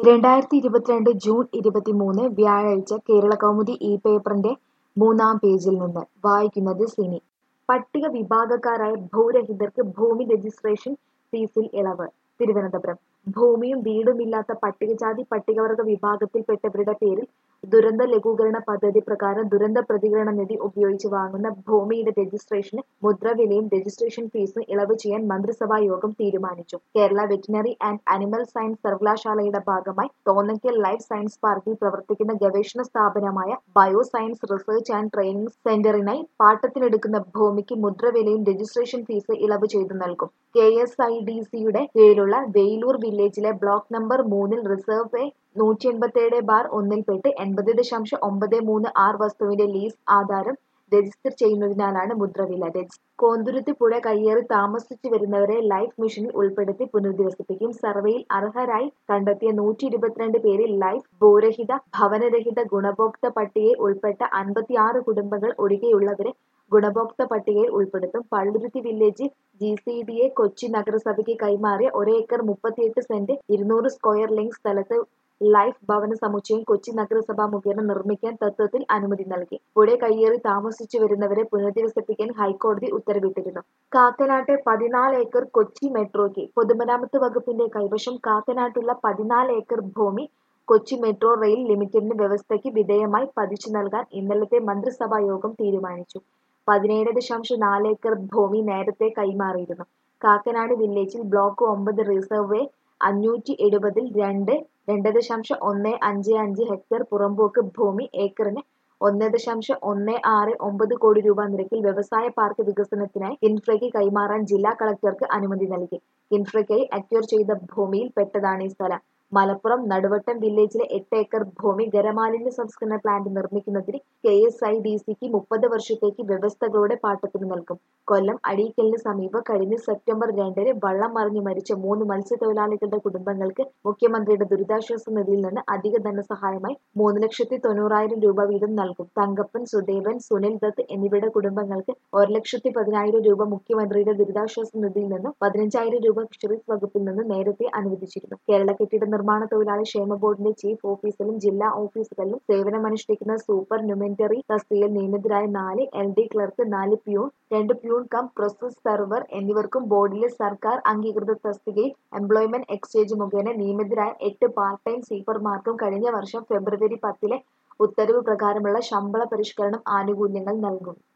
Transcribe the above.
രണ്ടായിരത്തി ഇരുപത്തിരണ്ട് ജൂൺ ഇരുപത്തിമൂന്ന് വ്യാഴാഴ്ച കേരളകൗമുദി ഈ പേപ്പറിന്റെ മൂന്നാം പേജിൽ നിന്ന് വായിക്കുന്നത് സിനി പട്ടിക വിഭാഗക്കാരായ ഭൂരഹിതർക്ക് ഭൂമി രജിസ്ട്രേഷൻ ഫീസിൽ ഇളവ് തിരുവനന്തപുരം ഭൂമിയും വീടുമില്ലാത്ത പട്ടികജാതി പട്ടികവർഗ വിഭാഗത്തിൽപ്പെട്ടവരുടെ പേരിൽ ദുരന്ത ലഘൂകരണ പദ്ധതി പ്രകാരം ദുരന്ത പ്രതികരണ നിധി ഉപയോഗിച്ച് വാങ്ങുന്ന ഭൂമിയുടെ രജിസ്ട്രേഷന് മുദ്രവിലയും രജിസ്ട്രേഷൻ ഫീസും ഇളവ് ചെയ്യാൻ മന്ത്രിസഭാ യോഗം തീരുമാനിച്ചു Kerala veterinary and animal science സർവകലാശാലയുടെ ഭാഗമായി തോന്നയ്ക്കൽ ലൈഫ് സയൻസ് പാർക്കിൽ പ്രവർത്തിക്കുന്ന ഗവേഷണ സ്ഥാപനമായ bio science research and training സെന്ററിനായി പാട്ടത്തിനെടുക്കുന്ന ഭൂമിക്ക് മുദ്രവിലയും രജിസ്ട്രേഷൻ ഫീസ് ഇളവ് ചെയ്തു നൽകും കെ എസ് ഐ ഡി സിയുടെ കീഴിലുള്ള വെയിലൂർ വില്ലേജിലെ ബ്ലോക്ക് നമ്പർ മൂന്നിൽ റിസർവ് വേ നൂറ്റി എൺപത്തേഴ് ബാർ ഒന്നിൽപ്പെട്ട് എൺപത് ദശാംശം ഒമ്പത് മൂന്ന് ആറ് വസ്തുവിന്റെ ലീസ് ആധാരം രജിസ്റ്റർ ചെയ്യുന്നതിനാലാണ് മുദ്രവില രജി കോന്തുരുത്തി പുഴ കയ്യേറി താമസിച്ചു വരുന്നവരെ ലൈഫ് മിഷനിൽ ഉൾപ്പെടുത്തി പുനരധിവസിപ്പിക്കും സർവേയിൽ അർഹരായി കണ്ടെത്തിയ നൂറ്റി ഇരുപത്തിരണ്ട് പേരിൽ ലൈഫ് ഭൂരഹിത ഭവനരഹിത ഗുണഭോക്ത പട്ടികയിൽ ഉൾപ്പെട്ട അൻപത്തിയാറ് കുടുംബങ്ങൾ ഒഴികെയുള്ളവരെ ഗുണഭോക്ത പട്ടികയിൽ ഉൾപ്പെടുത്തും Palluruthy village G C D A Kochi നഗരസഭയ്ക്ക് കൈമാറിയ ഒരേക്കർ മുപ്പത്തിയെട്ട് സെന്റ് ഇരുന്നൂറ് സ്ക്വയർ ലിങ്ക് സ്ഥലത്ത് ലൈഫ് ഭവന സമുച്ചയം കൊച്ചി നഗരസഭ മുഖേന നിർമ്മിക്കാൻ തത്വത്തിൽ അനുമതി നൽകി പുഴ കയ്യേറി താമസിച്ചു വരുന്നവരെ പുനരധിവസിപ്പിക്കാൻ ഹൈക്കോടതി ഉത്തരവിട്ടിരുന്നു കാക്കനാട്ടെ പതിനാല് ഏക്കർ കൊച്ചി മെട്രോയ്ക്ക് പൊതുമരാമത്ത് വകുപ്പിന്റെ കൈവശം കാക്കനാട്ടുള്ള പതിനാല് ഏക്കർ ഭൂമി കൊച്ചി മെട്രോ റെയിൽ ലിമിറ്റഡിന് വ്യവസ്ഥയ്ക്ക് വിധേയമായി പതിച്ചു നൽകാൻ ഇന്നലത്തെ മന്ത്രിസഭാ യോഗം തീരുമാനിച്ചു പതിനേഴ് ദശാംശം നാല് ഏക്കർ ഭൂമി നേരത്തെ കൈമാറിയിരുന്നു കാക്കനാട് വില്ലേജിൽ ബ്ലോക്ക് ഒമ്പത് റിസർവ് അഞ്ഞൂറ്റി എഴുപതിൽ രണ്ട് രണ്ട് ദശാംശം ഒന്ന് അഞ്ച് അഞ്ച് ഹെക്ടർ പുറമ്പോക്ക് ഭൂമി ഏക്കറിന് ഒന്ന് ദശാംശം ഒന്ന് ആറ് ഒമ്പത് കോടി രൂപ നിരക്കിൽ വ്യവസായ പാർക്ക് വികസനത്തിനായി കിൻഫ്രയ്ക്ക് കൈമാറാൻ ജില്ലാ കളക്ടർക്ക് അനുമതി നൽകി കിൻഫ്രയ്ക്കായി അക്വയർ ചെയ്ത ഭൂമിയിൽ പെട്ടതാണ് ഈ സ്ഥലം മലപ്പുറം നടുവട്ടം വില്ലേജിലെ എട്ട് ഏക്കർ ഭൂമി ഖരമാലിന്യ സംസ്കരണ പ്ലാന്റ് നിർമ്മിക്കുന്നതിന് കെ എസ് ഐ ഡി സിക്ക് മുപ്പത് വർഷത്തേക്ക് വ്യവസ്ഥകളോടെ പാട്ടത്തിന് നൽകും കൊല്ലം അഴീക്കലിന് സമീപം കഴിഞ്ഞ സെപ്റ്റംബർ രണ്ടിന് വള്ളം മറിഞ്ഞു മരിച്ച മൂന്ന് മത്സ്യത്തൊഴിലാളികളുടെ കുടുംബങ്ങൾക്ക് മുഖ്യമന്ത്രിയുടെ ദുരിതാശ്വാസ നിധിയിൽ നിന്ന് അധിക ധനസഹായമായി മൂന്ന് ലക്ഷത്തി തൊണ്ണൂറായിരം രൂപ വീതം നൽകും തങ്കപ്പൻ സുദേവൻ സുനിൽ ദത്ത് എന്നിവരുടെ കുടുംബങ്ങൾക്ക് ഒരു ലക്ഷത്തി പതിനായിരം രൂപ മുഖ്യമന്ത്രിയുടെ ദുരിതാശ്വാസ നിധിയിൽ നിന്നും പതിനഞ്ചായിരം രൂപ ഫിഷറീസ് വകുപ്പിൽ നിന്ന് നേരത്തെ അനുവദിച്ചിരുന്നു കേരള കെട്ടിട നിർമ്മാണ തൊഴിലാളി ക്ഷേമ ബോർഡിന്റെ ചീഫ് ഓഫീസിലും ജില്ലാ ഓഫീസുകളിലും സേവനമനുഷ്ഠിക്കുന്ന സൂപ്പർ ന്യൂമെന്ററി തസ്തികയിൽ നിയമിതരായ നാല് എൽ ഡി ക്ലർക്ക് നാല് പ്യൂൺ രണ്ട് പ്യൂൺ കം പ്രോസസ് സെർവർ എന്നിവർക്കും ബോർഡിലെ സർക്കാർ അംഗീകൃത തസ്തികയിൽ എംപ്ലോയ്മെന്റ് എക്സ്ചേഞ്ച് മുഖേന നിയമിതരായ എട്ട് പാർട്ട് ടൈം സ്വീപ്പർമാർക്കും കഴിഞ്ഞ വർഷം ഫെബ്രുവരി പത്തിലെ ഉത്തരവ് പ്രകാരമുള്ള ശമ്പള പരിഷ്കരണം ആനുകൂല്യങ്ങൾ നൽകും